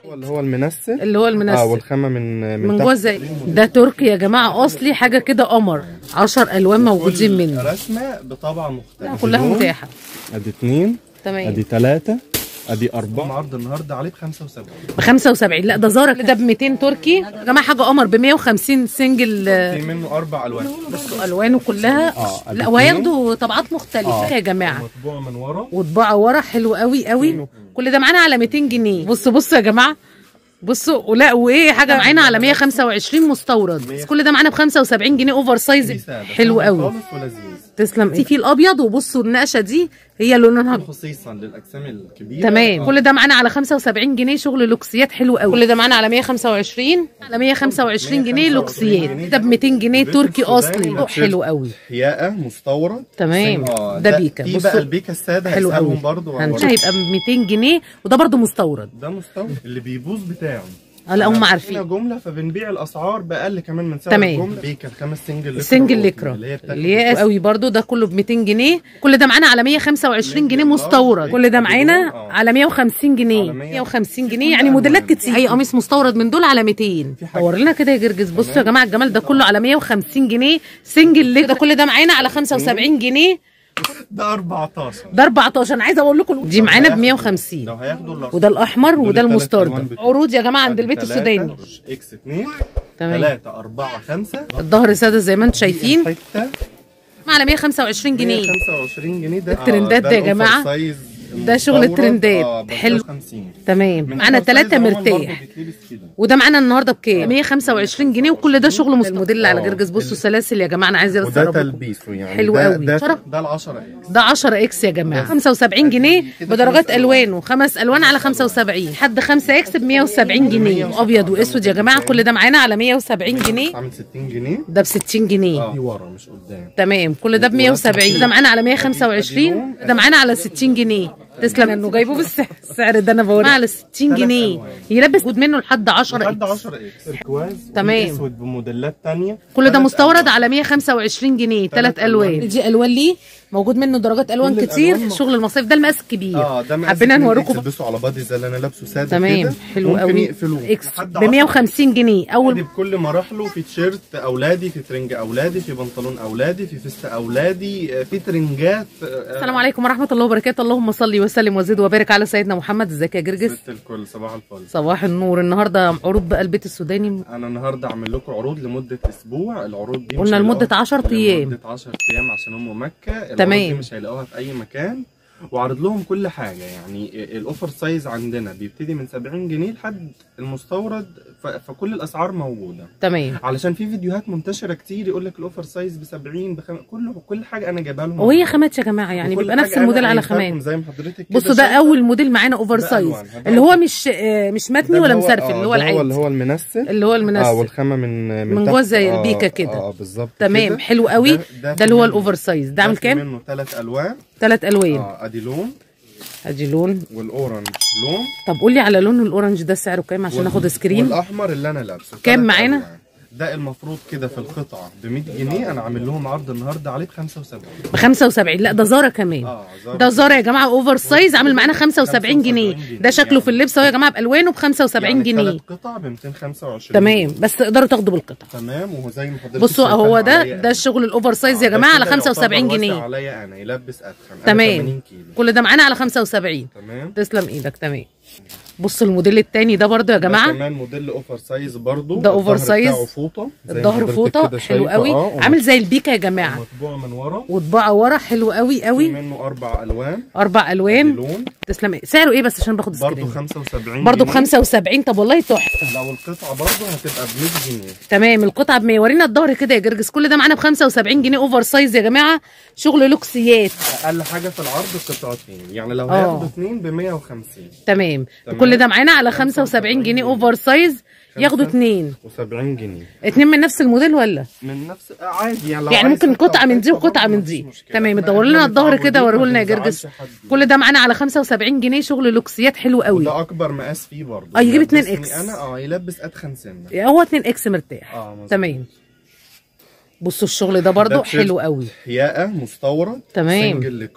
اللي هو المنسل اللي هو اه المنسل والخامه من من تحت. جوه ازاي ده تركي يا جماعه اصلي حاجه كده قمر 10 الوان موجودين كل منه رسمه بطبعه لا مختلفه كلها لون، متاحه ادي اتنين تمام ادي تلاته ادي اربعه عرض النهارده عليه ب 75 ب 75 لا ده زارا ده ب 200 تركي يا جماعه حاجه قمر ب 150 سنجل آه، في منه اربع الوان بصوا الوانه كلها اه لا وهياخدوا طبعات مختلفه آه. يا جماعه مطبوع من ورا وطباعه ورا حلو قوي قوي كل ده معانا على 200 جنيه بصوا بصوا يا جماعه بصوا ولا وايه حاجه معانا على 125 مستورد بس كل ده معانا ب 75 جنيه اوفر سايز سادة. حلو سهل قوي خالص ولذيذ تسلم في في الابيض وبصوا النقشه دي هي لونها خصيصا للاجسام الكبيره تمام آه. كل ده معانا على 75 جنيه شغل لوكسيات حلو قوي كل ده معانا على 125 على 125 جنيه لوكسيات ده ب 200 جنيه تركي اصلي حلو قوي حياقه مستورد تمام آه، ده بيكا في بقى بصوا البيكا الساده حلو قوي هيسألهم برضه هنشوف هيبقى ب 200 جنيه وده برضو مستورد ده مستورد اللي بيبوظ بتاعه اه لا هم عندنا عارفين جمله فبنبيع الاسعار باقل كمان من سعر تمام. الجمله بيكا الخمس سنجل لكرة سنجل قطن، لكرة اللي هي بتاعت اللي هي قوي برضو ده كله ب 200 جنيه كل ده معانا على 125 جنيه مستورد كل ده معانا آه. على 150 جنيه على 100. 150 جنيه يعني موديلات كتير اي قميص مستورد من دول على 200 دور لنا كده يا جرجس بصوا يا جماعه الجمال ده كله على 150 جنيه سنجل لكرة ده كل ده معانا على 75 جنيه ده 14 ده 14 انا عايزه اقول لكم دي معانا ب 150 لو هياخدوا الأربعة. وده الاحمر دول وده التلات المستورد ألوان بتوعهم. عروض يا جماعه عند أدي البيت تلاتة، السوداني اكس 2 تمام 3 4 5 الظهر ساده زي ما انتم شايفين حته على 125 جنيه 125 جنيه ده الترندات ده يا الأوفر جماعة. سايز ده شغل المستورد. الترندات. آه، ب حلو. 50. تمام من معانا أوفر سايز ثلاثة عموماً برضه مرتاح بيتلبس كده. وده معانا النهارده بكام 125 جنيه وكل ده شغل مست- الموديل اللي على آه. جرجس بصوا سلاسل يا جماعه انا عايزه بس وده أقرب لكم. تلبيسه يعني حلو ده قوي. ده, شرف. ده ال 10 اكس ده 10 اكس يا جماعه 75 جنيه كده بدرجات خمس الوانه خمس الوان على 75 لحد 5 اكس ب 170 جنيه ابيض واسود يا جماعه كل ده معانا على 170 جنيه عامل 60 جنيه ده ب 60 جنيه اه ورا مش قدام تمام كل ده ب 170 ده معانا على 125 ده معانا على 60 جنيه تسلم انه جايبه بالسعر السعر ده انا بقول على 60 جنيه يلبس خد منه لحد 10 لحد اكس 10 اكس كواز تمام. اسود بموديلات تانية كل ده تلات مستورد ألوان. على 125 جنيه ثلاث تلات الوان ألوان. دي الوان ليه موجود منه درجات الوان كل كتير الألوان شغل المصايف ده المقاس الكبير اه ده مقاس حبينا اتنين نوريكم إكس تلبسوا على بادي زي اللي انا لابسه ساده تمام كده حلو ممكن قوي يقفلوه اكس لحد ب 10 150 جنيه عادي اول بكل مراحله في تيشيرت اولادي في ترنج اولادي في بنطلون اولادي في فيست اولادي آه، في ترنجات آه، السلام عليكم ورحمه الله وبركاته اللهم صل وسلم وزد وبارك على سيدنا محمد ازيك يا جرجس ست الكل صباح الفل صباح النور النهارده عروض بقى البيت السوداني انا النهارده اعمل لكم عروض لمده اسبوع العروض دي قلنا مش لمدة هيلاقوها- 10 أيام. لمده 10 ايام عشان ام مكه العروض تمام. دي مش هيلاقوها في اي مكان وعرض لهم كل حاجه يعني الاوفر سايز عندنا بيبتدي من 70 جنيه لحد المستورد ف- فكل الاسعار موجوده تمام علشان في فيديوهات منتشره كتير يقول لك الاوفر سايز ب 70 بخم... كل كل حاجه انا جايبها لهم وهي خامات يا جماعه يعني وكل بيبقى حاجة نفس الموديل أنا على قايلها لكم خامات زي ما حضرتك كده بصوا ده شايفة. اول موديل معانا اوفر ده سايز ألوان. ده اللي هو ألوان. مش آه، مش ده متني ولا هو- مسرفل آه، اللي هو ده اللي العادي هو المنسل اللي هو اه المنسل والخامه من من تحت. جوه زي آه، البيكا كده. اه بالظبط تمام كده. حلو قوي ده اللي هو في الاوفر سايز ده عامل في كام منه ثلاث الوان ثلاث الوان اه ادي لون ادي لون والاورنج لون طب قول لي على لون الاورنج ده سعره كام عشان وال- ناخد سكرين والاحمر اللي انا لابسه كام تلات معانا؟ ألوان. ده المفروض كده في القطعه ب 100 جنيه انا عامل لهم عرض النهارده عليه ب 75 ب 75 لا ده زارا كمان اه زار- ده زارا يا جماعه اوفر سايز عامل معانا 75 جنيه 75 جنيه. ده شكله في اللبس اهو يا جماعه بالوانه ب 75 يعني جنيه ثلاث قطع ب 225 تمام بس تقدروا تاخدوا بالقطع تمام وهو زي ما حضرتك بصوا شايفاها هو ده عليا ده أنا. الشغل الاوفر سايز يا آه، ده جماعه على كده 75 يعتبر جنيه واسع عليا انا يلبس ادخن أنا تمام 80 كيلو كل ده معانا على 75 تمام تسلم ايدك تمام بصوا الموديل التاني ده برضو يا ده جماعه كمان موديل اوفر سايز برضو ده أوفر الظهر سايز. بتاعه فوطه زي ما الظهر حضرتك فوطه كده حلو شايفة. قوي اه عامل زي البيكا يا جماعه مطبوع من ورا وطباعه ورا حلو قوي في قوي منه اربع الوان اربع الوان لون تسلم سعره ايه بس عشان باخد برضو سكرين 75 برضو ب جنيه. 75 طب والله تحفه لو القطعه برضو هتبقى ب 100 جنيه تمام القطعه ب 100 ورينا الظهر كده يا جرجس كل ده معانا ب 75 جنيه اوفر سايز يا جماعه شغل لوكسيات اقل حاجه في العرض قطعتين يعني لو اه. هياخدوا اثنين ب 150 تمام تمام. كل ده معانا على 75 جنيه اوفر سايز ياخدوا اتنين و70 جنيه اتنين من نفس الموديل ولا من نفس عادي يعني لو يعني عايز ممكن قطعة قطعه من دي وقطعة وقطعه برضو من مفيش دي مشكلة. تمام احنا- ادور لنا احنا الظهر متعودين كده ما وريه لنا يا جرجس بنزعلش حد. كل ده معانا على 75 جنيه شغل لوكسيات حلو قوي وده اكبر مقاس فيه برضه اه، يجيب اتنين يلبسني اكس. انا اه يلبس اتخن سنه هو 2 اكس مرتاح اه مظبوط. تمام بصوا الشغل ده برضو ده تيشيرت حلو قوي حياقه مستورد تمام. سنجل لكرة ده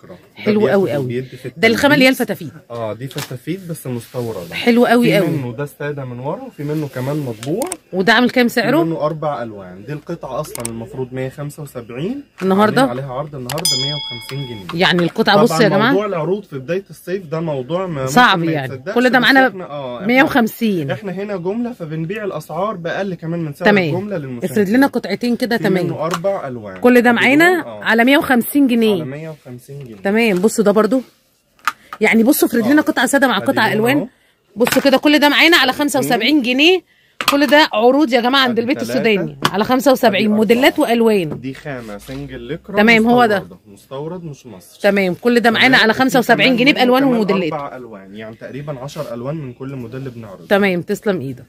حلو بياخد قوي قوي وبيدي في ده الخامه اللي هي التلبيس. الفتافيت اه دي فتافيت بس مستورده حلو قوي في قوي منه ده الساده من ورا وفي منه كمان مطبوع وده عامل كام في سعره منه اربع الوان دي القطعه اصلا المفروض 175 النهاردة؟ عاملين عليها عرض النهارده 150 جنيه يعني القطعه بصوا يا طبعاً جماعه موضوع العروض في بدايه الصيف ده موضوع ما ممكن صعب ما يعني. يتصدقش، كل ده بس معانا إحنا- اه إحنا- 150 احنا هنا جمله فبنبيع الاسعار باقل كمان من سعر تمام الجمله للمشاهدين افرد لنا قطعتين كده في تمام منه اربع الوان كل ده أبيض معانا آه. على 150 على جنيه 150 جنيه تمام بصوا ده برضو يعني بصوا افرد لنا آه. قطعه ساده مع أدي قطعه لون الوان أهو. بصوا كده كل ده معانا على 75 جنيه كل ده عروض يا جماعه عند أدي البيت تلاتة. السوداني على 75 أدي موديلات أربعة. والوان دي خامه سنجل لكرة تمام، هو ده. مستوردة. مستورد مش مصري تمام كل ده معانا تمام. على وفي 75 كمان جنيه منه بالوان كمان وموديلات اربع الوان يعني تقريبا 10 الوان من كل موديل بنعرض تمام تسلم ايدك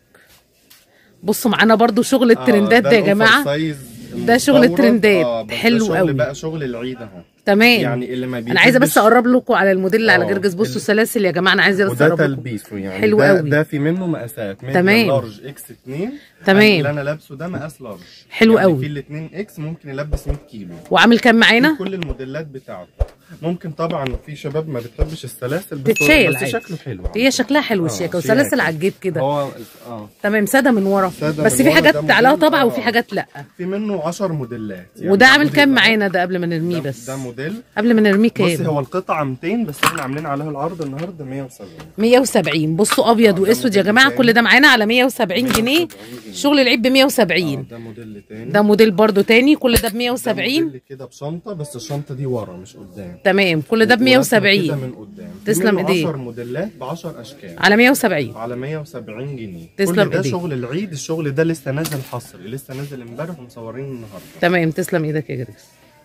بصوا معانا برضو شغل آه، الترندات ده يا الأوفر جماعه سايز ده شغل المستورد. الترندات. آه، بس ده حلو شغل قوي. بقى شغل العيد اهو تمام يعني اللي ما انا عايزه بس بيحبش- اقرب لكم على الموديل اللي على آه، جرجس بصوا ال- السلاسل يا جماعه انا عايزه بس وده اقرب لكم تلبيسه يعني حلو ده, قوي. ده في منه مقاسات منه تمام. لارج اكس 2 تمام. اللي انا لابسه ده مقاس لارج حلو يعني قوي. في الاثنين اكس ممكن يلبس 100 كيلو وعامل كام معانا في كل الموديلات بتاعته ممكن طبعا في شباب ما بتحبش السلاسل بس تتشيل بس عادي. شكله حلو هي شكلها حلو آه، الشياكه شياكة. وسلاسل على الجيب كده هو اه تمام ساده من ورا سادة بس من في ورا، حاجات ده عليها موديل- طبعا آه. وفي حاجات لا في منه 10 موديلات يعني وده عامل موديل كام ده- معانا ده قبل ما نرميه ده- بس ده موديل قبل ما نرميه بصي كام هو القطعه 200 بس احنا عاملين عليها العرض النهارده 170 170 بصوا ابيض آه، ده واسود يا موديل جماعه تاني. كل ده معانا على 170 جنيه 170 جنيه. شغل العيب ب آه، 170 ده موديل تاني ده موديل برضو تاني كل ده ب ده 170 موديل كده بشنطه بس الشنطه دي ورا مش قدام تمام كل ده ب ورسمة كده 170 من قدام تسلم إيديك. 10 موديلات ب 10 اشكال على 170 على 170 جنيه تسلم كل ده إيديك. شغل العيد الشغل ده لسه نازل حصري لسه نازل امبارح ومصورين النهارده تمام تسلم ايدك يا جريس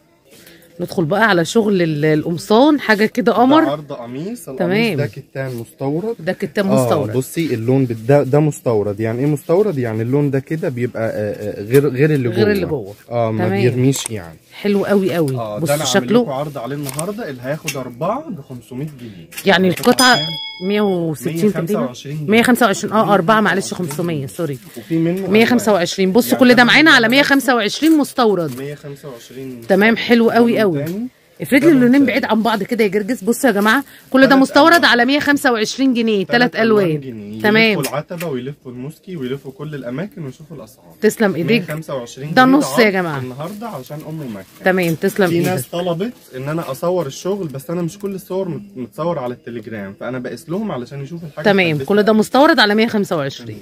ندخل بقى على شغل ال- القمصان حاجه كده ده قمر عرض قميص القميص تمام. ده كتان مستورد ده كتاب اه مستورد بصي اللون بت- ده ده مستورد يعني ايه مستورد يعني اللون ده كده بيبقى آه، آه، غير غير اللي جوه غير اللي جوه. اه ما تمام. بيرميش يعني حلو قوي قوي اه ده بصوا انا عامل لكم شكله عرض عليه النهارده اللي هياخد اربعه ب 500 جنيه يعني القطعه كام؟ 160 تقريبا 125 جنيه. 125 اه اربعه معلش 500 سوري وفي منه 125 بصوا يعني كل ده ده معانا على منه 125 مستورد 125 تمام حلو قوي لون قوي تاني. افرد لي ده اللونين لون بعيد تاني. عن بعض كده يا جرجس بصوا يا جماعه كل ده تلات مستورد ألوان. على 125 جنيه ثلاث تلات ألوان الوان جنيه. تمام يلفوا العتبه ويلفوا الموسكي ويلفوا كل الاماكن ويشوفوا الاسعار تسلم ايديك 125 ده جنيه نص يا عرض جماعة. النهارده عشان ام مكه تمام تسلم في ايدك ناس طلبت ان انا اصور الشغل بس انا مش كل الصور مت- متصور على التليجرام فانا بقيس لهم علشان يشوفوا الحاجه تمام تلبسها. كل ده مستورد على 125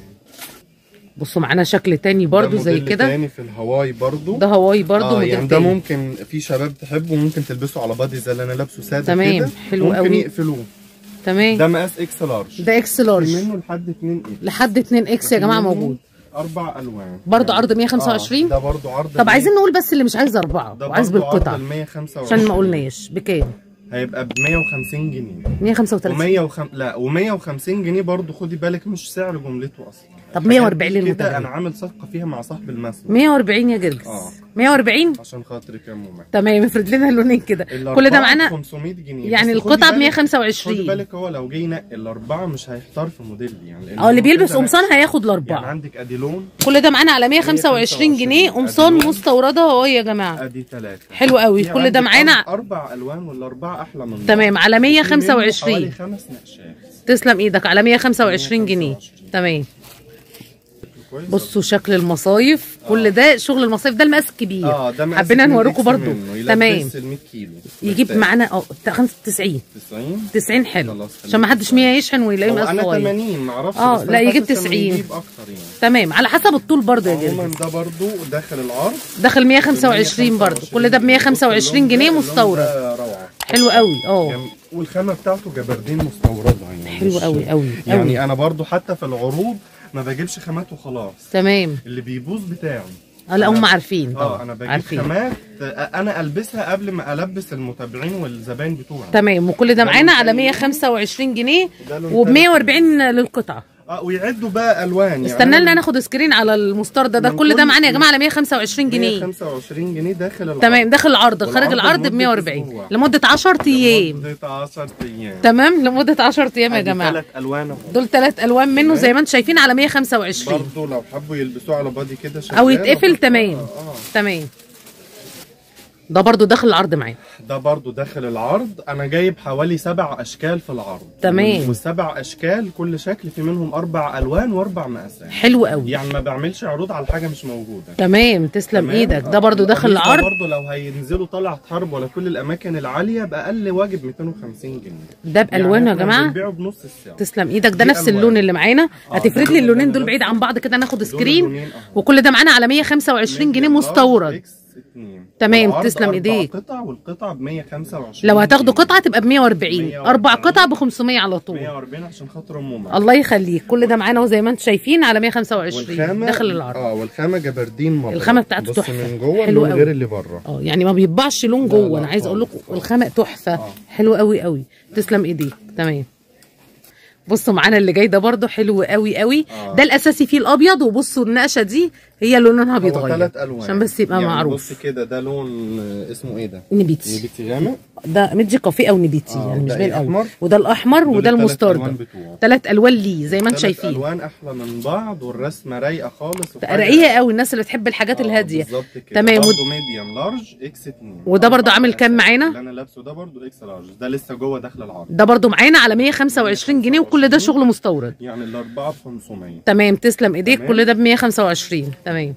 بصوا معانا شكل تاني برضو ده زي موديل كده تاني في الهواي برضو ده هواي برضو اه موديل يعني ده تاني ممكن في شباب تحبه ممكن تلبسه على بادي زي اللي انا لابسه ساده تمام، كده حلو ممكن قوي. يقفلوه تمام ده مقاس اكس لارج ده اكس في لارج منه لحد 2 اكس لحد 2 اكس يا جماعه في منه موجود اربع الوان برضو عرض 125 آه ده برضو عرض طب ال عايزين نقول بس اللي مش عايز اربعه ده وعايز برضو عرض بالقطع ال 125 عشان ما قلناش بكام هيبقى ب 150 جنيه 135 و105 لا و150 جنيه برضو خدي بالك مش سعر جملته اصلا طب 140 الحاجات دي كده للمتابعين انا عامل صفقه فيها مع صاحب المسجد 140 يا جرجس آه. 140 عشان خاطري كام ومعاك تمام افرد لنا اللونين كده كل ده معانا 500 جنيه يعني بس خدي القطعه ب بالك- 125 خدي بالك هو لو جه ينقي الاربعه مش هيحتار في موديل يعني لأن اه اللي هو بيلبس كده قمصان نقي. هياخد يعني الاربعه عندك ادي لون كل ده معانا على 125 جنيه قمصان أدي لون. مستورده اهو يا جماعه ادي ثلاثه حلو قوي كل ده معانا اربع الوان والاربعه احلى من بعض. تمام على في منه 125 حوالي خمس نقشات تسلم ايدك على 125 جنيه 125. تمام كويس بصوا شكل المصايف كل ده شغل المصايف ده المقاس الكبير اه ده مقاس حبينا 2 نوريكم إكس برضو منه، تمام يلبس ال 100 كيلو يجيب مرتاح. معانا اه 95 90 90 حلو خلاص، عشان ما حدش 100 يشحن ويلاقي هو مقاس انا صغير 80 ما اعرفش آه، بس لا، أنا يجيب حاسس إنه 90. يجيب اكتر يعني تمام على حسب الطول برضه يا عموما جرجس ده برضو داخل العرض داخل 125 برضه كل ده ب 125 جنيه اللون مستورد ده روعه حلو قوي اه جم- والخامه بتاعته جبردين مستورده يعني حلو مش- قوي قوي يعني قوي انا برضو حتى في العروض ما بجيبش خامات وخلاص تمام اللي بيبوظ بتاعي اه لا هم عارفين اه طبعا انا بجيب عارفين خامات انا البسها قبل ما البس المتابعين والزباين بتوعي تمام وكل ده ده معانا على لون تاني. 125 جنيه وده لون وب تالت. 140 للقطعه اه ويعدوا بقى الوان يعني استنى أنا لنا ناخد سكرين على المسترد ده من كل ده كل- معانا يا جماعه على 125 جنيه 125 جنيه داخل العرض تمام داخل العرض خارج والعرض العرض ب لمدة 140 أسبوع. لمده 10 ايام لمدة 10 ايام تمام لمده 10 ايام يا جماعه ثلاث الوان اهو دول ثلاث الوان منه تمام. زي ما انتم شايفين على 125 برضه لو حبوا يلبسوه على بادي كده شغال او يتقفل برضه. تمام اه تمام ده برضو داخل العرض معانا ده برضو داخل العرض انا جايب حوالي سبع اشكال في العرض تمام. والسبع اشكال كل شكل في منهم اربع الوان واربع مقاسات حلو قوي يعني ما بعملش عروض على حاجه مش موجوده تمام تسلم تمام؟ ايدك ده برضو داخل القميص ده العرض برضو لو هينزلوا طلعت حرب ولا كل الاماكن العاليه باقل واجب 250 جنيه ده بالوانه يا يعني جماعه بنبيعه بنص السعر تسلم ايدك ده دي نفس ألوان. اللون اللي معانا آه، هتفرد ده لي اللون اللونين اللي دول أنا بعيد عن بعض كده ناخد دول سكرين اللونين أهو. وكل ده معانا على 125 جنيه ميديم لارج مستورد إكس اتنين. تمام، والعرض تسلم أربع إيديك. قطع والقطعه ب 125 لو هتاخدوا جنيه. قطعه تبقى ب 140 140. اربع قطع ب 500 على طول 140 عشان خاطر امومه الله يخليك كل ده معانا وزي ما انتم شايفين على 125 داخل العرض اه والخامه جبردين مبر الخامة بتاعته بص تحفة. من جوه حلو اللون قوي. غير اللي بره اه يعني ما بيطبعش لون لا، جوه لا انا عايز اقول لكم خالص، خالص. الخامه تحفه آه. حلو قوي قوي تسلم ايديك تمام بصوا معانا اللي جاي ده برضو حلو قوي قوي آه. ده الاساسي فيه الابيض وبصوا النقشه دي هي لونها هو بيتغير ثلاث الوان عشان بس يبقى يعني معروف بص كده ده لون آه، اسمه ايه ده؟ نبيتي نبيتي غامق ده ميدجي كافيه او نبيتي آه، يعني مش ده باين إيه، قوي أحمر؟ وده الاحمر دول وده التلات المستردة ألوان بتوعه. ثلاث الوان ليه زي ما انتم ثلاث شايفين الوان احلى من بعض والرسمه رايقه خالص وحاجة- رقيقه قوي الناس اللي بتحب الحاجات آه، الهاديه بالظبط كده تمام برضه ود- ميديوم لارج اكس 2 وده برضه عامل كام معانا؟ اللي انا لابسه ده برضه اكس لارج ده لسه جوه داخل العرض ده برضو معانا على 125 جنيه وكل ده شغل مستورد يعني الاربعه ب 500 تمام تسلم ايديك تمام. كل ده ب 125 تمام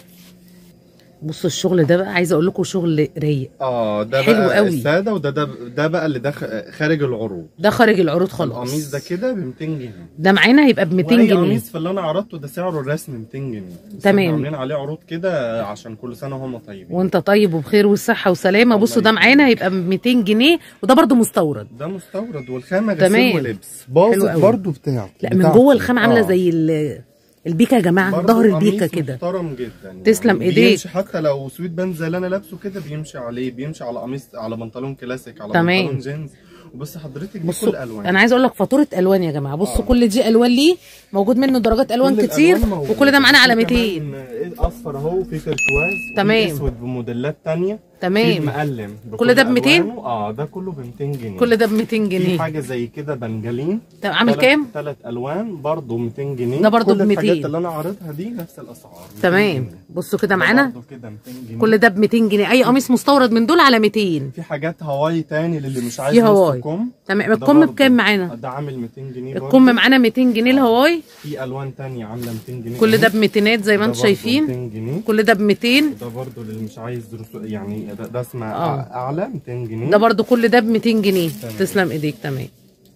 بصوا الشغل ده بقى عايزه اقول لكم شغل رايق اه ده حلو بقى قوي. الساده وده ده, ده بقى اللي داخل خارج العروض ده خارج العروض خلاص القميص ده كده ب 200 جنيه ده معانا هيبقى ب 200 واي جنيه قميص في اللي انا عرضته ده سعره الرسمي 200 جنيه بس تمام. إحنا عاملين عليه عروض كده عشان كل سنه هم طيبين وانت طيب وبخير والصحه وسلامه الله بصوا ده يخليك. معانا هيبقى ب 200 جنيه وده برضو مستورد ده مستورد والخامه تمام. غسيل ولبس حلو باظت قوي. برضه بتاعه لا من بتاعته. جوه الخامه عامله آه. زي ال- البيكه يا جماعه برضه ظهر قميص البيكه كده محترم جدا تسلم يعني إيديك. بيمشي حتى لو سويت باند زي اللي انا لابسه كده بيمشي عليه بيمشي على قميص على بنطلون كلاسيك على تمام. بنطلون جينز وبص حضرتك دي كل بصوا الوان انا عايز اقول لك فاتوره الوان يا جماعه بصوا آه. كل دي الوان ليه موجود منه درجات الوان كل كتير الألوان موجودة. وكل ده معانا على في 200 كمان اصفر اهو في تركواز تمام. وفي اسود بموديلات تانية تمام. في مقلم كل ده ب 200 ألوانه. اه ده كله ب 200 جنيه كل ده ب 200 في جنيه حاجه زي كده بنجلين طب عامل كام؟ ثلاث الوان برضه 200 جنيه ده برضه كل ب 200. الحاجات اللي انا عارضها دي نفس الاسعار 200 تمام جنيه. بصوا كده ده معانا برضه كده 200 جنيه كل ده ب 200 جنيه اي قميص مستورد من دول على 200 في حاجات هواي تاني للي مش عايز في نص هواي. كم تمام ده الكم برضه. بكام معانا ده عامل 200 جنيه برضه. الكم معانا 200 جنيه الهواي في الوان تانية عامله 200 جنيه كل ده أهي. ب 200 زي ما ده انتم برضه شايفين 200 جنيه كل ده ب 200 ده برضه اللي مش عايز رسو... يعني ده, ده اسمه آه. اعلى 200 جنيه ده برضو كل ده ب 200 جنيه تمام. تسلم ايديك تمام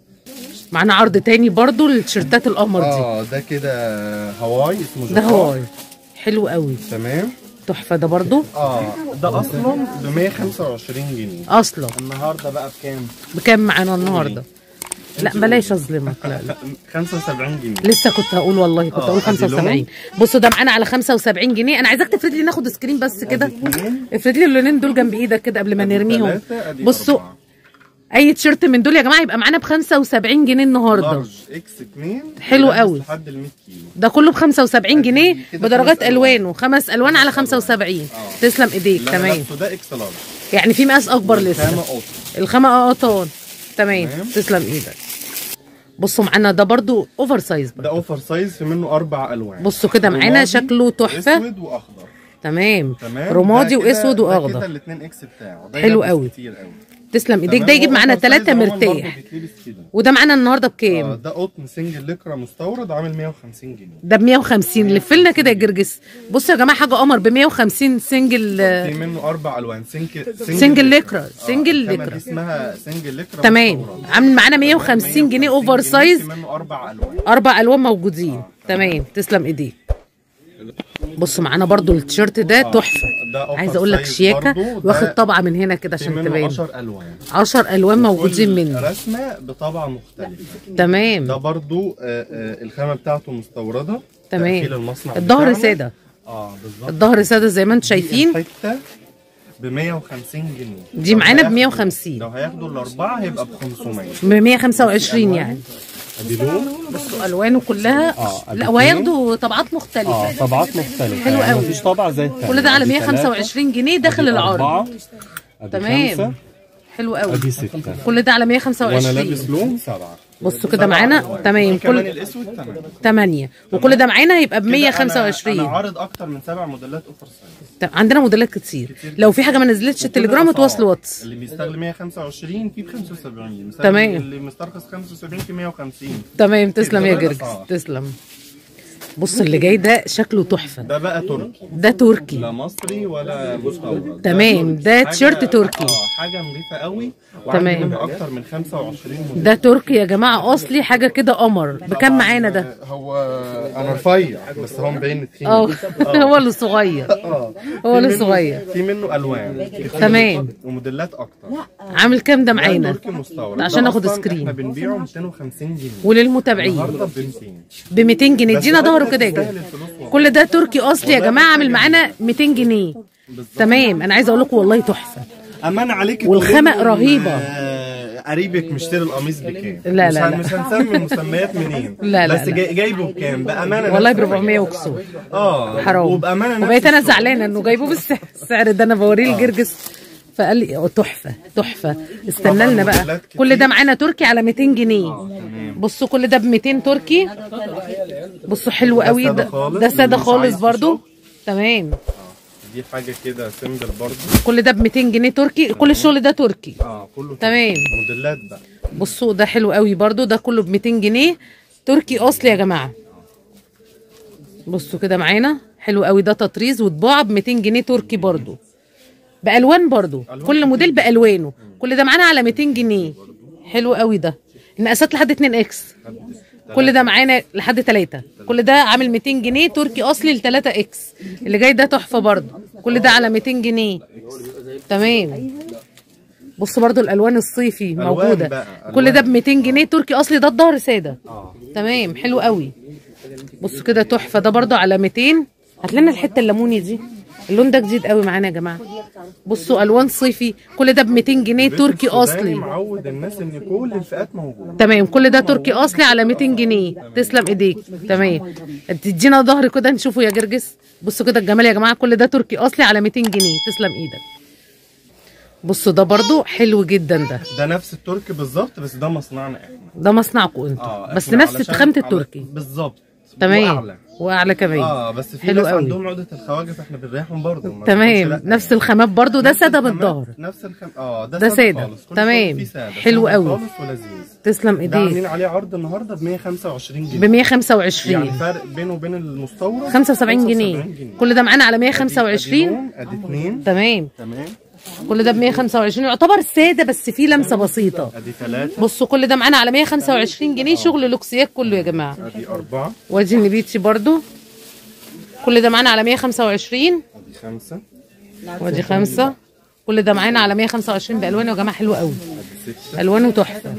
معانا عرض تاني برضو للتيشيرتات القمر دي اه ده كده هواي اسمه ده جاكار. هواي حلو قوي تمام تحفه ده برضو اه ده اصلا ب 125 جنيه اصلا النهارده بقى بكام؟ بكام معانا النهارده لا بلاش اظلمك لا لا 75 جنيه لسه كنت هقول والله كنت آه، هقول أدي 75 لون. بصوا ده معانا على 75 جنيه انا عايزاك تفرد لي ناخد سكرين بس كده أدي اتنين، افرد لي اللونين دول جنب ايدك كده قبل ما أدي نرميهم تلاتة، أدي بصوا أربعة. اي تيشيرت من دول يا جماعه يبقى معانا ب 75 جنيه النهارده لارج اكس 2 حلو يلبس قوي. لحد ال 100 كيلو ده كله ب 75 أدي جنيه كده بدرجات خمس ألوان. الوانه خمس الوان على 75 آه. تسلم ايديك اللي أنا تمام لابسه ده اكس لارج يعني في مقاس اكبر خامة لسه قطن الخامه اه قطان تمام تمام. تسلم ايدك بصوا معانا ده برضو اوفر سايز برضو. ده اوفر سايز في منه اربع الوان بصوا كده معانا رمادي شكله تحفه اسود واخضر تمام تمام رمادي ده كده- واسود ده كده واخضر الاثنين اكس بتاعه ده حلو يلبس قوي. كتير قوي تسلم ايديك تمام؟ ده يجيب هو معانا أوفر سايز ثلاثة عموماً برضه مرتاح بيتلبس كده. وده معانا النهارده آه بكام؟ ده قطن سنجل لكرة مستورد عامل 150 جنيه ده ب 150 لف لنا كده يا جرجس بصوا يا جماعه حاجه قمر ب 150 سنجل في منه اربع الوان سنجل سنجل لكرة، سنجل الخامة لكرة. دي اسمها سنجل لكرة تمام مستورد. عامل معانا 150 جنيه اوفر سايز في منه اربع الوان اربع الوان موجودين تمام تسلم ايديك بصوا معانا برضو التيشيرت ده تحفه ده أوفر عايزه اقول لك سايز شياكه برضو، ده واخد طبعه من هنا كده في عشان منه تبان 10 الوان 10 الوان موجودين كل منه رسمه بطبعه مختلفه ده تمام برضو آه، آه، الخامه بتاعته مستورده تمام. تقفيل المصنع الظهر بتاعنا. ساده اه بالظبط الظهر ساده زي ما انتم شايفين الحته ب 150 جنيه دي لو معانا ب هياخدوا- 150. لو هياخدوا الاربعه هيبقى ب 500 ب 125 يعني ادي لون بصوا الوانه كلها آه، لا وهياخدوا طبعات مختلفه طبعات مختلفه حلو يعني قوي. مفيش طبعه زي التانية كل ده على أدي 125 جنيه داخل أدي العرض أربعة، أدي تمام. خمسة. حلو قوي ادي ستة كل ده على وانا 125 لابس لون سبعة بصوا كده معانا تمام كمان كل الاسود تمام 8 وكل ده معانا يبقى ب كده أنا- انا 125 عارض اكتر من سبع موديلات اوفر سايز طب عندنا موديلات كتير لو في حاجه ما نزلتش التليجرام اتواصلوا واتس اللي بيستغل 125 في ب 75 مستغل- تمام. اللي مسترخص 75 في 150 تمام تسلم يا كده جرجس الأسعار. تسلم بص اللي جاي ده شكله تحفه ده بقى تركي ده تركي لا مصري ولا مستورد تمام، ده حاجة- تيشيرت تركي. اه حاجه نظيفه قوي وعندي تمام. منه اكتر من 25 موديل ده تركي يا جماعه اصلي حاجه كده قمر بكام معانا ده هو انا رفيع بس هو مبين تخين اه هو اللي صغير اه هو في اللي منه- صغير. في منه الوان كتير تمام. وموديلات اكتر عامل كام ده ده معانا تركي مستورد عشان ده ناخد أصلاً سكرين. احنا بنبيعه 250 جنيه وللمتابعين النهارده ب 200 ب 200 جنيه بس ادينا ده ظهره كده يا تستاهل جماعه الفلوس والله. كل ده تركي اصلي يا جماعه عامل معانا 200 جنيه تمام انا عايزه اقول لكم والله تحفه امان عليك والخامة تقولي لهم، رهيبة. آه، قريبك مشتري القميص بكام لا، مش لا، هن- لا. مش هنسمي مسميات منين لا، لا، بس لا. جاي جايبه بكام بامانه والله ب نفس 400 وكسور اه حرام وبامانه نفس وبقيت انا الشغل. زعلانه انه جايبه بالسعر السعر ده انا بوريه لجرجس فقال لي اه تحفه تحفه استنى لنا بقى موديلات كتير. كل ده معانا تركي على 200 جنيه بصوا كل ده ب 200 تركي بصوا حلو قوي سادة ده خالص، ده ساده مش خالص عايز برضو تمام دي حاجه كده سيمبل برضه كل ده ب 200 جنيه تركي كل الشغل ده تركي اه كله تمام. موديلات بقى بصوا ده حلو قوي برضو ده كله ب 200 جنيه تركي اصلي يا جماعه بصوا كده معانا حلو قوي ده تطريز وطباعه ب 200 جنيه تركي برضو بالوان برضو كل موديل بالوانه كل ده معانا على 200 جنيه حلو قوي ده المقاسات لحد 2 اكس كل ده معانا لحد 3 كل ده عامل 200 جنيه تركي اصلي ل 3 اكس اللي جاي ده تحفه برضو كل ده على 200 جنيه تمام بص برضو الالوان الصيفي ألوان موجوده بقى، كل ده ب ألوان. 200 جنيه تركي اصلي ده الظهر ساده اه تمام حلو قوي بصوا كده تحفه ده برضو على 200 هات لنا الحته الليموني دي اللون ده جديد قوي معانا يا جماعه بصوا الوان صيفي كل ده ب 200 جنيه بيت تركي السوداني اصلي معود الناس ان كل الفئات موجوده تمام كل ده تركي اصلي على 200 جنيه تسلم ايديك تمام تدينا ظهر كده نشوفه يا جرجس بصوا كده الجمال يا جماعه كل ده تركي اصلي على 200 جنيه تسلم ايدك بصوا ده برضو حلو جدا ده ده نفس التركي بالظبط بس ده مصنعنا احنا ده مصنعكم انتوا اه بس إحنا نفس علشان- خامه على- التركي بالظبط تمام وأعلى. واعلى كمان اه بس في حلو ناس قوي. عندهم عقده الخواجه فاحنا بنريحهم برضه ما تمام بنقولش لأ نفس يعني. الخامات برضو ده نفس ساده الخامات، بالظهر نفس الخم اه ده, ده ساده سادة. خالص كل تمام. شغل فيه سادة. حلو سهل قوي. خالص ولذيذ تسلم ده ايديك عاملين عليه عرض النهارده ب 125 ب جنيه 125 يعني فرق بينه وبين المستورد 75 جنيه كل ده معانا على 125 ادي اثنين تمام تمام كل ده ب 125 يعتبر ساده بس فيه لمسه بسيطه ادي ثلاثة بصوا كل ده معانا على 125 جنيه شغل لوكسيات كله يا جماعه ادي أربعة وادي النبيتشي برضو كل ده معانا على 125 ادي خمسة وادي خمسة كل ده معانا على 125 بالوانه يا جماعه حلو قوي ادي ستة الوانه تحفه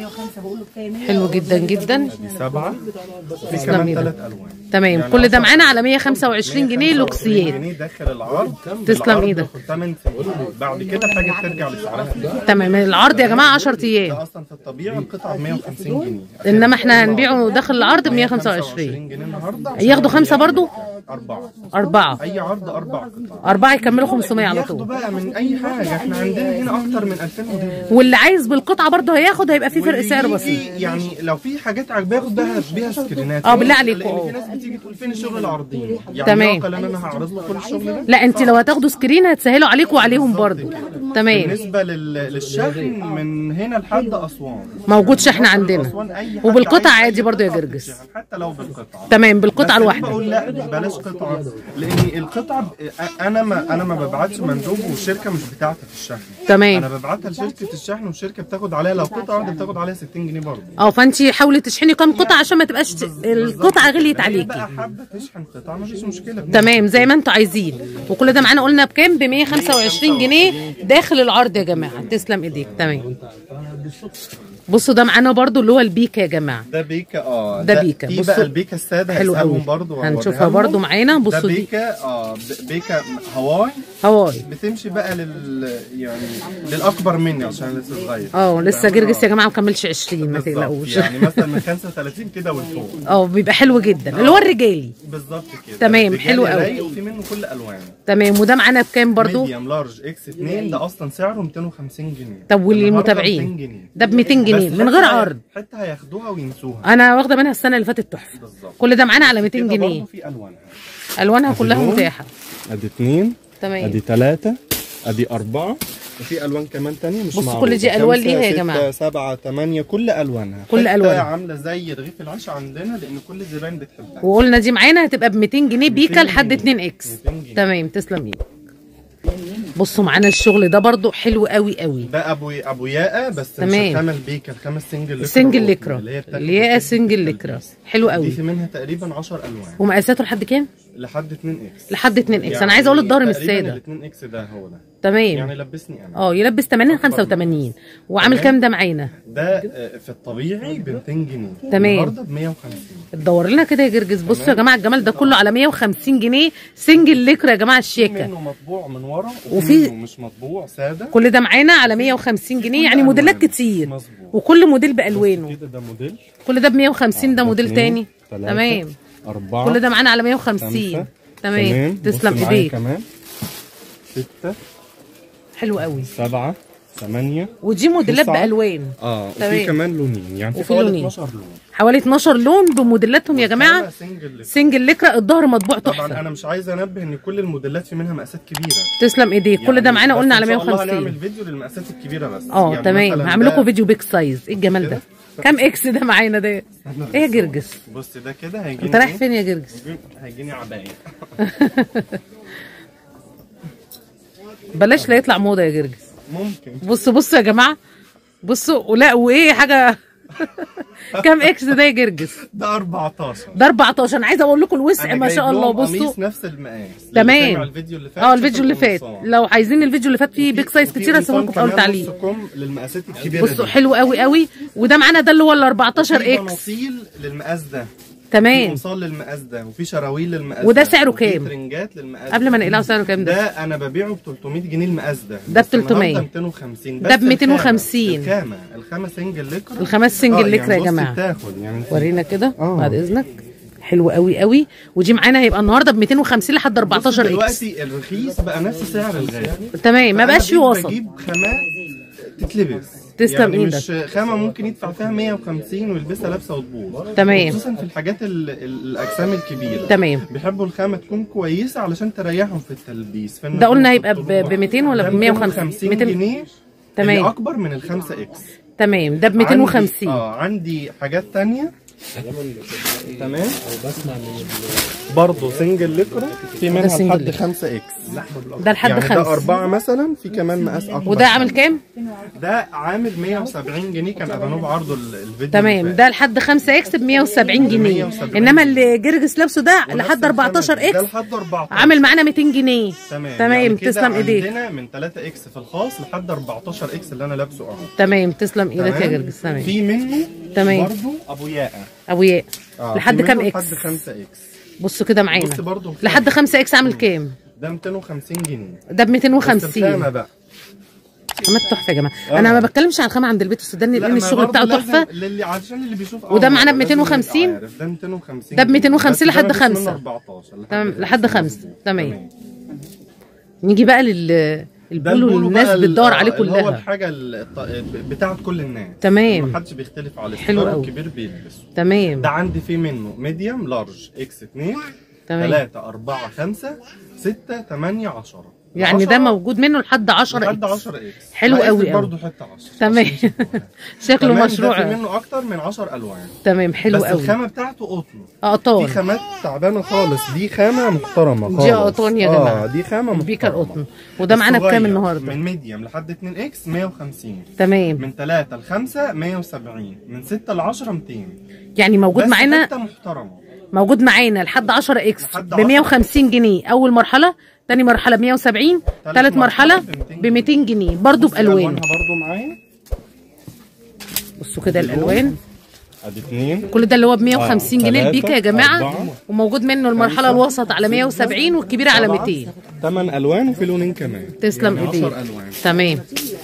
حلو جدا جدا ادي سبعة في تسلم كمان ايدك. ثلاث الوان تمام يعني كل ده عشرة. معانا على 125 جنيه 125 لوكسيات جنيه داخل العرض تسلم العرض ايدك. ياخد 8 سنين بعد كده الحاجة بترجع لسعرها تمام العرض يا جماعه 10 ايام ده اصلا في الطبيعي القطعة ب 150 جنيه انما احنا هنبيعه داخل العرض ب 125 جنيه النهارده ياخدوا خمسة برضو؟ أربعة أربعة أي عرض أربع قطع أربعة يكملوا 500 على ياخدوا طول بقى من أي حاجة إحنا عندنا هنا أكتر من 2000 موديل واللي عايز بالقطعة برضه هياخد هيبقى في فرق واللي سعر يجي بسيط يعني لو في حاجات عاجباه ياخد بيها بيها سكرينات اه، بالله عليكم، لان اه. في ناس بتيجي تقول فين الشغل العرضين يعني تمام. يعقل ان انا هعرض له كل الشغل ده لا انت لو هتاخدوا سكرين هتسهلوا عليكم وعليهم برضه تمام بالنسبه لل... للشحن من هنا لحد اسوان موجود شحن عندنا أسوان أي حد وبالقطع عايز عادي برضه يا قطعة جرجس بتتشحن، حتى لو بالقطعه تمام بالقطعة بس ليه الواحدة بقول لا بلاش قطعه لان القطعه ب- انا ما انا ما ببعتش مندوب والشركه مش بتاعتي في الشحن تمام انا ببعتها لشركه الشحن والشركه بتاخد عليها لو قطعه واحده بتاخد عليها 60 جنيه برضه اه فانت حاولي تشحني كام قطعة عشان ما تبقاش القطعة غليت هي عليكي بقى حابه تشحن قطعه مفيش مشكله تمام زي ما انتوا عايزين وكل ده معانا قلنا بكام ب 125 جنيه داخل العرض يا جماعه تسلم ايديك تمام بصوا ده معانا برضو اللي هو البيكا يا جماعه ده بيكا اه ده بيكا. في بصوا. بقى البيكا الساده حلو هسألهم قوي برضو هنشوفها وهوريها برضو لهم. معانا ده بصوا دي بيكا اه ب- بيكا هواي هواي بتمشي بقى لل يعني للاكبر مني عشان لسه صغير اه لسه جرجس يا جماعه ما كملش 20 ما بالظبط. تقلقوش يعني مثلا من 35 كده والفوق اه بيبقى حلو جدا اللي هو الرجالي بالظبط كده تمام، رجالي حلو قوي. رايق وفي منه كل الوان تمام وده معانا بكام برضو ميديوم لارج اكس 2 ده اصلا سعره 250 جنيه طب النهاردة والمتابعين 200 جنيه ده ب 200 جنيه بس من حتى غير هي- عرض حتى هياخدوها وينسوها انا واخده منها السنه اللي فاتت تحفه بالظبط كل ده معانا على 200 كده جنيه برضه في الوانها الوانها أدي كلها لون. متاحه ادي اثنين تمام ادي ثلاثة ادي أربعة وفي ألوان كمان تانية مش بصوا معروفة. كل دي ألوان خمسة، ليها يا ستة، جماعة. سبعة ثمانية كل ألوانها كل حتة ألوانها. عاملة زي رغيف العيش عندنا لأن كل الزباين بتحبها وقلنا دي معانا هتبقى ب 200 جنيه بيكا 200 لحد جنيه. 2 اكس 200 جنيه. تمام تسلم ايدك بصوا معانا الشغل ده برضو حلو قوي قوي ده أبو أبو ياقة بس تمام. مش الخامة البيكا الخامة السنجل لكرة سنجل قطن، لكرة اللي هي بتاعت اللي هي القطن سنجل في لكرة البيس. حلو دي قوي في منها تقريبا 10 ألوان ومقاساته لحد كام لحد 2 اكس لحد 2 اكس انا عايزه اقول الظهر مش تقريبا ساده ال 2 اكس ده هو ده تمام يعني لبسني أنا اه يلبس 80 85 وعامل تمام. كام ده معانا ده آه، في الطبيعي ب 200 جنيه تمام. النهارده ب 150 تدور لنا كده يا جرجس بصوا يا جماعه الجمال ده كله على 150 جنيه سنجل لكرة يا جماعه في الشيكه منه مطبوع من ورا وفي- وفي منه مش مطبوع ساده كل ده معانا على 150 جنيه يعني موديلات ألوان. كتير مظبوط. وكل موديل بالوانه كده ده موديل كل ده ب 150 ده موديل اتنين، تاني تلاتة، تمام أربعة كل ده معانا على 150 خمسة، تمام بص تسلم معايا ايديك كمان ستة حلو قوي سبعة ثمانية ودي موديلات تسعة. بالوان اه تمام. وفي كمان لونين يعني في وفي حوالي لونين. 12 لون حوالي 12 لون بموديلاتهم يا جماعه خامة سنجل لك. سنجل لكرة الظهر مطبوع طبعا تحفه انا مش عايز انبه ان كل الموديلات في منها مقاسات كبيره تسلم ايديك كل ده يعني معانا بس قلنا إن على شاء الله 150 هنعمل فيديو للمقاسات الكبيره بس اه يعني تمام مثلاً هعمل ده- لكم فيديو بيك سايز ايه الجمال ده كده. كام اكس ده معانا ده ايه يا جرجس بص ده كده هيجيني انت رايح إيه؟ فين يا جرجس هيجيني عبايه بلاش لا يطلع موضه يا جرجس ممكن بصوا بصوا يا جماعه بصوا ولا وايه حاجه كام اكس ده يا جرجس ده 14 ده 14 انا عايزه اقول لكم الوسع أنا ما جايب شاء الله لهم بصوا قميص نفس المقاس تمام. اللي سمع الفيديو اللي فات اه شوف الفيديو اللي فات القمصان. لو عايزين الفيديو اللي فات فيه بيك سايز وفي كتير هسيبه لكم في اول قمصان كمان تعليق نص كم للمقاسات الكبيره بصوا دي. حلو قوي قوي وده معانا ده اللي هو ال 14 في اكس بناطيل للمقاس ده في تمام قمصان للمقاس ده وفي شراويل للمقاس وده ده سعره وفي كام؟ ترنجات للمقاس قبل ده. ما نقلعه سعره كام ده ده انا ببيعه ب 300 جنيه المقاس ده ده ب بس النهاردة 300. 250 ده ب بس 250. الخامة الخامة الخامة سنجل لكرة الخامات سنجل آه، لكرة يا يعني بصي جماعة. بتاخد يعني ورينا كده آه. بعد اذنك حلو قوي قوي ودي معانا هيبقى النهارده ب 250 لحد 14 اكس دلوقتي الرخيص بقى نفس سعر الغالي تمام ما فأنا بقاش في بقيت وسط بجيب خامات تتلبس تسلم يعني إيدك. مش خامة ممكن يدفع فيها 150 ويلبسها لابسة وتبوظ تمام. خصوصا في الحاجات ال- ال- الأجسام الكبيرة تمام بيحبوا الخامة تكون كويسة علشان تريحهم في التلبيس فإن ده قلنا يحطوا هيبقى ب- طلوع. ب 200 ولا ده ب 150 250 200 جنيه تمام. اللي أكبر من الخمسة إكس تمام ده ب عندي- 250 اه عندي حاجات تانية تمام برضه سنجل لكرة في منها سنجل لحد لكرة. 5 اكس ده لحد يعني ده خمسة أربعة مثلا في كمان مقاس أكبر وده عامل كام ده عامل 170 جنيه كان أبانوب عرضه ال- الفيديو تمام اللي ده فات. لحد 5 اكس ب 170 جنيه 170 انما اللي جرجس لابسه ده ونفس لحد الخامة 14 دي. ده اكس لحد 14 عامل معانا 200 جنيه تمام تمام يعني كده تسلم ايديك عندنا من 3 اكس في الخاص لحد 14 اكس اللي انا لابسه اهو تمام تسلم ايدك يا تمام؟ جرجس تمام في منه تمام. برضه ابو ياقه ابوياء آه، لحد في كام منه اكس لحد 5 اكس بصوا كده معانا بص برضه الخامة. لحد 5 اكس عامل كام ده 250 جنيه ده ب بس الخامة 250 بقى خامات تحفه يا جماعه آه. انا ما بتكلمش عن الخامه عند البيت السوداني لا، لان ما الشغل برضه بتاعه لازم تحفه للي عشان اللي بيشوف وده أول معانا ب مرة لازم يبقى 250 عارف. ده 250 ده ب جنيه. 250 بس ده لحد مفيش خمسة. منه 14 تمام لحد خمسة مظبوط. تمام نيجي بقى لل ده البولو اللي البولو الناس بقى ال- بتدور آه، عليه اللي هو كلها الحاجه الط- بتاعت كل الناس تمام. محدش بيختلف عليه حلو الصغير قوي. والكبير بيلبسه تمام ده عندي فيه منه ميديوم لارج اكس 2 تمام 3 4 5 6 8 10 يعني ده موجود منه لحد 10 لحد اكس 10 اكس حلو قوي قوي. برضه حته 10 تمام شكله كمان ده في مشروع منه اكتر من 10 الوان تمام حلو بس قوي الخامه بتاعته قطن دي قطان خامات تعبانه خالص دي خامه محترمه خالص دي قطن يا جماعة. اه دي خامه محترمه بيكا القطن وده معانا بكام الصغير النهارده من ميديوم لحد 2 اكس 150 تمام من 3 ل 5 170 من 6 ل 10 200 يعني موجود بس معانا حته محترمه موجود معانا لحد 10 اكس لحد ب 10 150 جنيه اول مرحله تاني مرحله ب 170 تالت تالت مرحله مرحلة ب 200 جنيه برضو بص بالوان الوانها برضو معايا بصوا كده الالوان ادي اثنين كل ده اللي هو ب 150 آه، جنيه تلاتة، البيكا يا جماعه أربعة، وموجود منه المرحله خمسة، الوسط على 170 والكبيره على 200 ثمان الوان وفي لونين كمان تسلم يعني ايديك 10 الوان تمام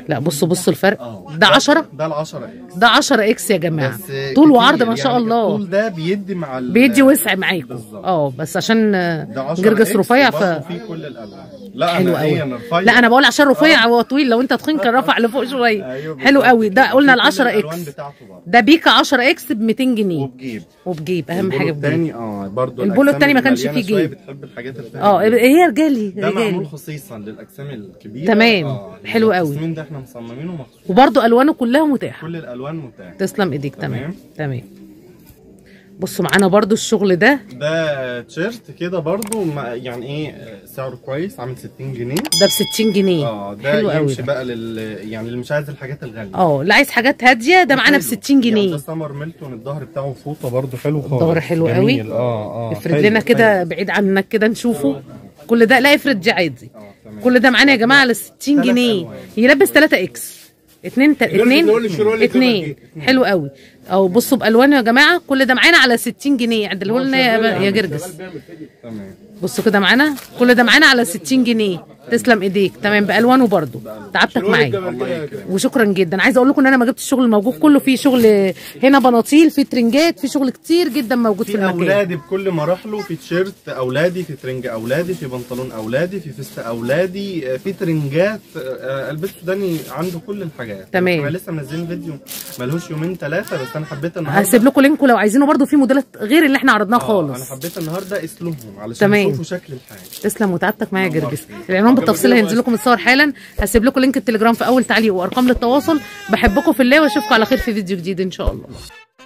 لا بصوا بصوا الفرق اه ده 10 ده ال 10 اكس ده 10 اكس يا جماعه بس طول كتير، وعرض ما شاء يعني الله الطول ده بيدي مع ال- بيدي وسع معاكم بالظبط. اه بس عشان ده 10 جرجس إكس رفيع ف وبرضه فيه كل الالوان لا حلو انا قوي ايه انا رفيع لا انا بقول عشان رفيع هو طويل لو انت تخين كان رفع لفوق شويه أيوة حلو بالظبط قوي ده كده. قلنا ال وفيه 10 كل الالوان اكس بتاعته برضه ده بيكا 10 اكس ب 200 جنيه وبجيب وبجيب اهم حاجه البولو بجيب التاني اه برضه البولو الأجسام التاني ما كانش المليانة فيه شوية جيب. بتحب الحاجات الفاتحة اه هي رجالي ده معمول رجالي خصيصا للاجسام الكبيره تمام. آه، حلو قوي. التصميم ده احنا مصممينه مخصوص وبرده الوانه كلها متاحه كل الالوان متاحه تسلم ايديك تمام تمام. تمام بصوا معانا برده الشغل ده ده تيشيرت كده برضو ما- يعني ايه سعره كويس عامل 60 جنيه ده ب 60 جنيه اه ده حلو قوي يمشي ده. بقى لل يعني اللي مش عايز الحاجات الغاليه اه اللي عايز حاجات هاديه ده معانا ب حلو. 60 يعني جنيه ده سمر ميلتون الظهر بتاعه فوطه برضو حلو خالص الظهر حلو قوي. جميل. اه اه افرد حلو، لنا كده حلو. بعيد عنك كده نشوفه كل ده لا افرد دي عادي اه تمام كل ده معانا يا جماعه على 60 تلات جنيه ألوان. يلبس 3 اكس اتنين تا... اتنين اتنين حلو قوي او بصوا بالوانه يا جماعه كل ده معانا على 60 جنيه عدله لنا يا, يا جرجس تمام بصوا كده معانا كل ده معانا على 60 جنيه تسلم ايديك تمام بالوانه برضو تعبتك معايا وشكرا جدا عايزه اقول لكم ان انا ما جبتش الشغل الموجود كله في شغل هنا بناطيل في ترنجات في شغل كتير جدا موجود في في المكان اولادي بكل مراحله في تيشيرت اولادي في ترنج اولادي في بنطلون اولادي في فيست اولادي آه، في ترنجات آه، البس سوداني عنده كل الحاجات تمام. احنا لسه منزلين فيديو ملهوش يومين ثلاثه بس انا حبيت النهارده هسيب لكم لينك لو عايزينه برضو في موديلات غير اللي احنا عرضناه آه، خالص انا حبيت النهارده اسلوبهم علشان تمام. يشوفوا شكل الحاجه تسلم وتعبتك معايا يا نورت. جرجس العنوان بالتفصيل هينزل لكم الصور حالا هسيب لكم لينك التليجرام في اول تعليق وارقام للتواصل بحبكم في الله واشوفكم على خير في فيديو جديد ان شاء الله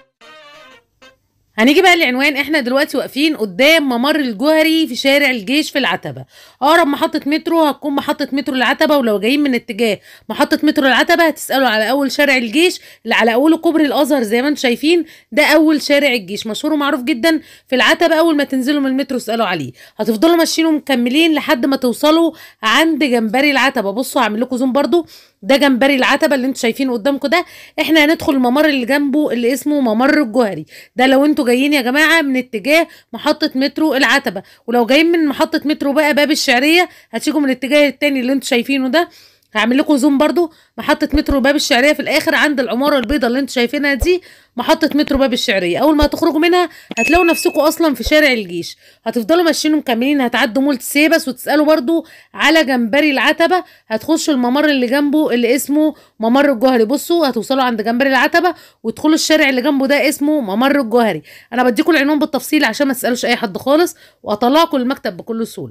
هنيجي بقى للعنوان احنا دلوقتي واقفين قدام ممر الجوهري في شارع الجيش في العتبه اقرب محطه مترو هتكون محطه مترو العتبه ولو جايين من اتجاه محطه مترو العتبه هتسالوا على اول شارع الجيش اللي على اوله كوبري الازهر زي ما انتم شايفين ده اول شارع الجيش مشهور ومعروف جدا في العتبه اول ما تنزلوا من المترو اسالوا عليه هتفضلوا ماشيين ومكملين لحد ما توصلوا عند جمبري العتبه بصوا هعمل لكم زوم برضو ده جمبري العتبه اللي انتم شايفينه قدامكم ده احنا هندخل الممر اللي جنبه اللي اسمه ممر الجوهري ده لو انتوا جايين يا جماعه من اتجاه محطه مترو العتبه ولو جايين من محطه مترو بقى باب الشعريه هتيجوا من الاتجاه التاني اللي انتوا شايفينه ده هعمل لكم زوم برضو محطة مترو باب الشعرية في الآخر عند العمارة البيضاء اللي انتوا شايفينها دي محطة مترو باب الشعرية أول ما هتخرجوا منها هتلاقوا نفسكم أصلا في شارع الجيش هتفضلوا ماشيين ومكملين هتعدوا مول سيبس وتسألوا برضو على جمبري العتبة هتخشوا الممر اللي جنبه اللي اسمه ممر الجوهري بصوا هتوصلوا عند جمبري العتبة وتدخلوا الشارع اللي جنبه ده اسمه ممر الجوهري أنا بديكم العنوان بالتفصيل عشان ما تسألوش أي حد خالص وأطلعكم المكتب بكل سهولة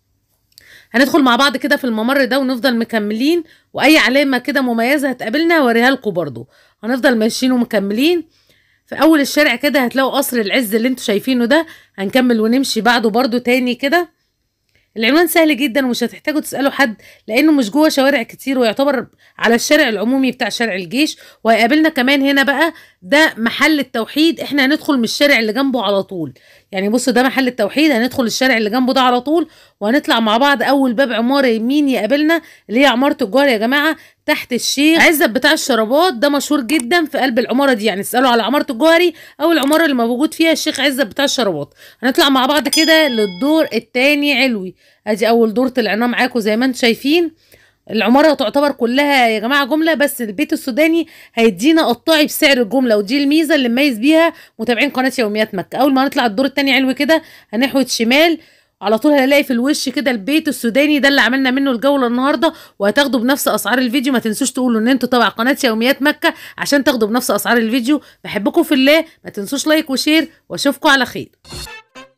هندخل مع بعض كده في الممر ده ونفضل مكملين واي علامه كده مميزه هتقابلنا هوريها لكم برضو هنفضل ماشيين ومكملين في اول الشارع كده هتلاقوا قصر العز اللي انتوا شايفينه ده هنكمل ونمشي بعده برضو تاني كده العنوان سهل جدا ومش هتحتاجوا تسالوا حد لانه مش جوه شوارع كتير ويعتبر على الشارع العمومي بتاع شارع الجيش وهيقابلنا كمان هنا بقى ده محل التوحيد احنا هندخل من الشارع اللي جنبه على طول يعني بصوا ده محل التوحيد هندخل الشارع اللي جنبه ده على طول وهنطلع مع بعض اول باب عماره يمين يقابلنا اللي هي عماره الجوهر يا جماعه تحت الشيخ عزت بتاع الشرابات ده مشهور جدا في قلب العماره دي يعني اسالوا على عماره الجوهري او العماره اللي موجود فيها الشيخ عزت بتاع الشرابات هنطلع مع بعض كده للدور التاني علوي ادي اول دور طلعناه معاكم زي ما انتم شايفين العمارة تعتبر كلها يا جماعة جملة بس البيت السوداني هيدينا قطاعي بسعر الجملة ودي الميزة اللي مميز بيها متابعين قناة يوميات مكة أول ما نطلع الدور التاني علوي كده هنحوت شمال على طول هنلاقي في الوش كده البيت السوداني ده اللي عملنا منه الجوله النهارده وهتاخدوا بنفس اسعار الفيديو ما تنسوش تقولوا ان انتوا تبع قناه يوميات مكه عشان تاخدوا بنفس اسعار الفيديو بحبكم في الله ما تنسوش لايك وشير واشوفكم على خير